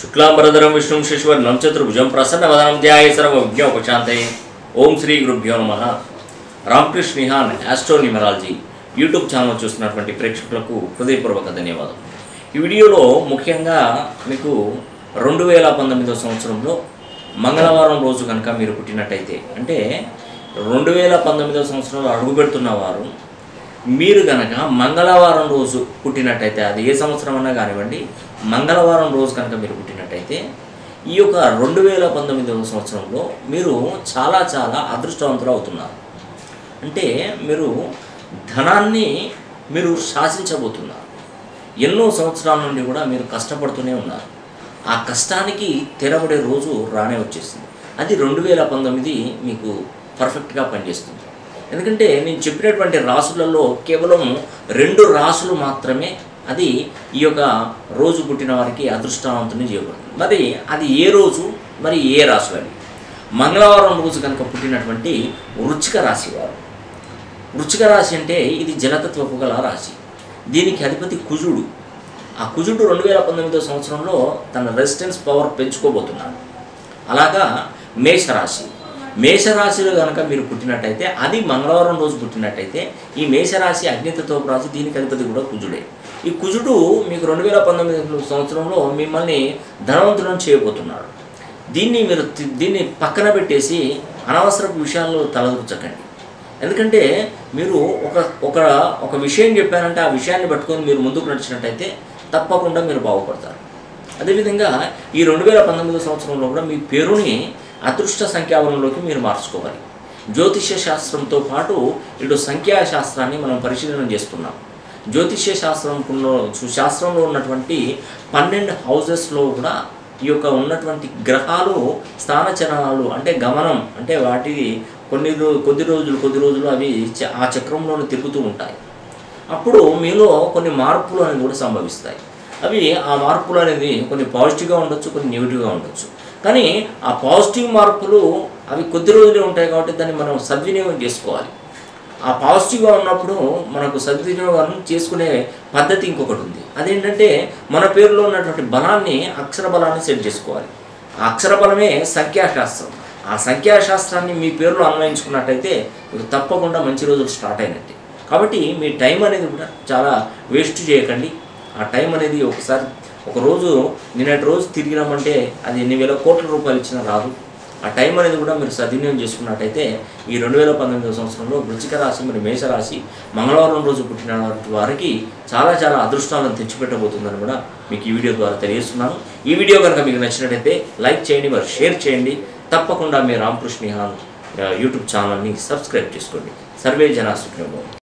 శుక్లాంబరధరం విష్ణుం శశివర్ణం చతుర్భుజం ప్రసన్నవదనం ధ్యాయ సర్వ విజ్ఞోపశాంతయే ఓం శ్రీ గురుభ్యో నమ Ramakrishna Nihan astro numerology YouTube channel చూస్తున్నటువంటి ప్రేక్షకులకు హృదయపూర్వక ధన్యవాదాలు ఈ వీడియోలో ముఖ్యంగా మీకు రెండు వేల పంతొమ్మిదో సంవత్సరంలో మంగళవారం రోజు కనుక మీరు పుట్టినట్టయితే అంటే రెండు వేల పంతొమ్మిదో సంవత్సరంలో అడుగుపెడుతున్న వారు మీరు గనక మంగళవారం రోజు పుట్టినట్టయితే అది ఏ సంవత్సరం అన్నా కానివ్వండి మంగళవారం రోజు కనుక మీరు పుట్టినట్టయితే ఈ యొక్క రెండు వేల పంతొమ్మిదవ సంవత్సరంలో మీరు చాలా చాలా అదృష్టవంతులు అవుతున్నారు అంటే మీరు ధనాన్ని మీరు శాసించబోతున్నారు ఎన్నో సంవత్సరాల నుండి కూడా మీరు కష్టపడుతూనే ఉన్నారు ఆ కష్టానికి తెరబడే రోజు రానే వచ్చేసింది అది రెండు వేల పంతొమ్మిది మీకు పర్ఫెక్ట్గా పనిచేస్తుంది ఎందుకంటే నేను చెప్పినటువంటి రాసులలో కేవలం రెండు రాసులు మాత్రమే అది ఈ యొక్క రోజు పుట్టిన వారికి అదృష్టవంతుని చేయబడుతుంది మరి అది ఏ రోజు మరి ఏ రాశులని మంగళవారం రోజు కనుక పుట్టినటువంటి వృచ్చిక రాశి వారు వృచ్చిక రాశి అంటే ఇది జలతత్వపు గల రాశి దీనికి అధిపతి కుజుడు ఆ కుజుడు రెండు వేల పంతొమ్మిదో సంవత్సరంలో తన రెసిస్టెన్స్ పవర్ పెంచుకోబోతున్నాడు అలాగా మేషరాశి మేషరాశిలో కనుక మీరు పుట్టినట్టయితే అది మంగళవారం రోజు పుట్టినట్టయితే ఈ మేషరాశి అగ్నితత్వపు రాశి దీనికి అధిపతి కూడా కుజుడే ఈ కుజుడు మీకు రెండు వేల పంతొమ్మిది సంవత్సరంలో మిమ్మల్ని ధనవంతులను చేయబోతున్నాడు దీన్ని మీరు తి- దీన్ని పక్కన పెట్టేసి అనవసరపు విషయాల్లో తలదూర్చకండి ఎందుకంటే మీరు ఒక ఒక ఒక విషయం చెప్పారంటే ఆ విషయాన్ని పట్టుకొని మీరు ముందుకు నడిచినట్టయితే తప్పకుండా మీరు బాగుపడతారు అదేవిధంగా ఈ రెండు వేల పంతొమ్మిదో సంవత్సరంలో కూడా మీ పేరుని అదృష్ట సంఖ్యావనంలోకి మీరు మార్చుకోవాలి జ్యోతిష్య శాస్త్రంతో పాటు ఇటు సంఖ్యాశాస్త్రాన్ని మనం పరిశీలన చేస్తున్నాం జ్యోతిష్య శాస్త్రంలో శాస్త్రంలో ఉన్నటువంటి పన్నెండు హౌజెస్లో కూడా ఈ యొక్క ఉన్నటువంటి గ్రహాలు స్థానచలనాలు అంటే గమనం అంటే వాటి కొన్ని రో కొద్ది రోజులు కొద్ది రోజులు అవి చ- ఆ చక్రంలోనే తిరుగుతూ ఉంటాయి అప్పుడు మీలో కొన్ని మార్పులు అనేవి కూడా సంభవిస్తాయి అవి ఆ మార్పులు అనేది కొన్ని పాజిటివ్గా ఉండొచ్చు కొన్ని నెగిటివ్గా ఉండొచ్చు కానీ ఆ పాజిటివ్ మార్పులు అవి కొద్ది రోజులే ఉంటాయి కాబట్టి దాన్ని మనం సద్వినియోగం చేసుకోవాలి ఆ పాజిటివ్గా ఉన్నప్పుడు మనకు సద్వినియోగం చేసుకునే పద్ధతి ఇంకొకటి ఉంది అదేంటంటే మన పేరులో ఉన్నటువంటి బలాన్ని అక్షర బలాన్ని సెట్ చేసుకోవాలి ఆ అక్షర బలమే సంఖ్యాశాస్త్రం ఆ సంఖ్యాశాస్త్రాన్ని మీ పేరులో అన్వయించుకున్నట్టయితే మీకు తప్పకుండా మంచి రోజులు స్టార్ట్ అయినట్టే కాబట్టి మీ టైం అనేది కూడా చాలా వేస్ట్ చేయకండి ఆ టైం అనేది ఒకసారి ఒక రోజు నిన్నటి రోజు తిరిగినామంటే అది ఎన్ని వేల కోట్ల రూపాయలు ఇచ్చినా రాదు ఆ టైం అనేది కూడా మీరు సద్వినియోగం చేసుకున్నట్టయితే ఈ రెండు వేల పంతొమ్మిదవ సంవత్సరంలో వృచ్చిక రాశి మరియు మేషరాశి మంగళవారం రోజు పుట్టిన వారికి చాలా చాలా అదృష్టాలను తెచ్చిపెట్టబోతుందని కూడా మీకు ఈ వీడియో ద్వారా తెలియజేస్తున్నాను ఈ వీడియో కనుక మీకు నచ్చినట్టయితే లైక్ చేయండి మరి షేర్ చేయండి తప్పకుండా మీ రామకృష్ణ నిహాన్ ఆ, యూట్యూబ్ ఛానల్ని సబ్స్క్రైబ్ చేసుకోండి సర్వే జనా సుఖినో